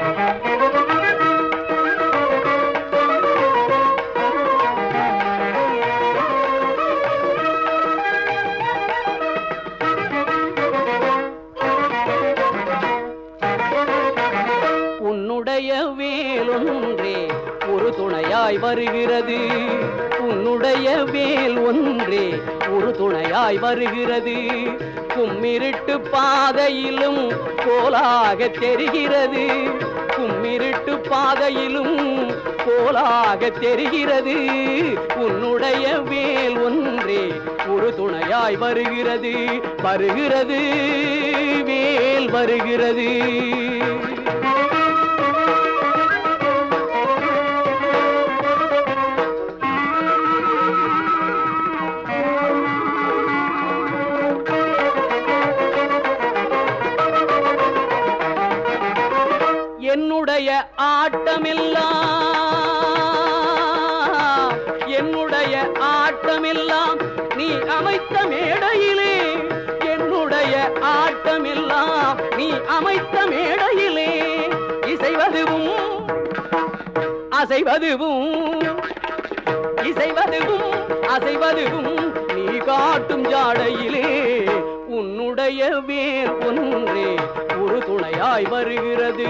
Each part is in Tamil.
உன்னுடைய வேலொன்றே ஒரு துணையாய் வருகிறது உன்னுடைய வேல் ஒன்றே ஒரு துணையாய் வருகிறது கும்மிருட்டு பாதையிலும் கோலாக தெரிகிறது கும்மிருட்டு பாதையிலும் கோலாக தெரிகிறது உன்னுடைய வேல் ஒன்றே ஒரு துணையாய் வருகிறது வருகிறது வேல் வருகிறது என்னுடைய ஆட்டமெல்லாம் என்னுடைய ஆட்டமெல்லாம் நீ அமைத்த மேடையிலே என்னுடைய ஆட்டமெல்லாம் நீ அமைத்த மேடையிலே இசைவதுவும் அசைவதுவும் இசைவதுவும் அசைவதுவும் நீ காட்டும் ஜாடையிலே உன்னுடைய வேர் ஒன்றே ஒரு துணையாய் வருகிறது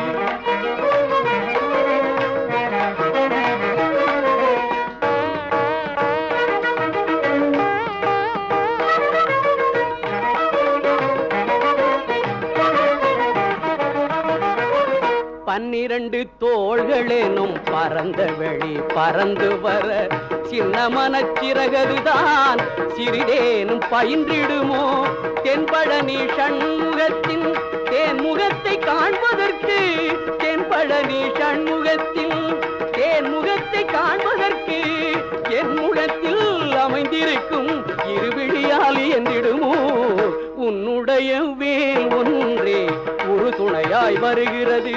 பன்னிரண்டு தோள்களேனும் பறந்த வெளி பறந்து வர சின்ன மனச்சிறகதுதான் சிறிதேனும் பயின்றிடுமோ தென்பழனி சண்முகத்தின் தேன்முகத்தை காண்பதற்கு தென்பழனி சண்முகத்தின் தேன்முகத்தை காண்பதற்கு என் முகத்தில் அமைந்திருக்கும் இருவிழியால் என்றிடுமோ உன்னுடைய வேல் ஒன்றே ஒரு துணையாய் வருகிறது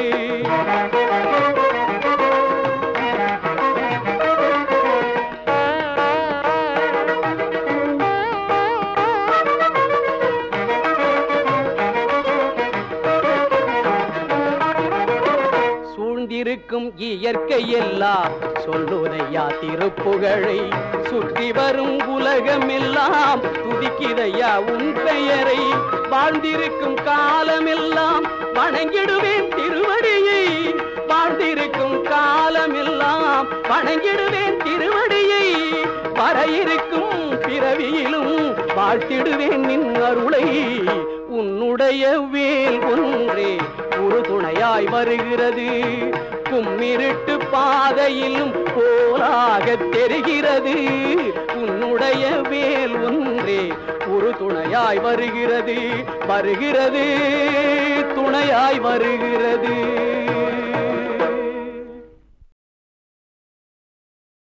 சூழ்ந்திருக்கும் இயற்கை எல்லாம் சொல்லுதையா திருப்புகழை சுற்றி வரும் உலகம் எல்லாம் துதிக்கிதையா உன் பெயரை வாழ்ந்திருக்கும் காலமெல்லாம் வணங்கிடுவேன் திருவடியை வாழ்ந்திருக்கும் காலமெல்லாம் வணங்கிடுவேன் திருவடியை வர இருக்கும் பிறவியிலும் வாழ்த்திடுவேன் நின் அருளை உன்னுடைய வேல் ஒன்றே ஒரு துணையாய் வருகிறது கும்மிருட்டு பாதையிலும் போலாக தெரிகிறது உன்னுடைய வேல் ஒன்றே ஒரு துணையாய் வருகிறது வருகிறது துணையாய் வருகிறது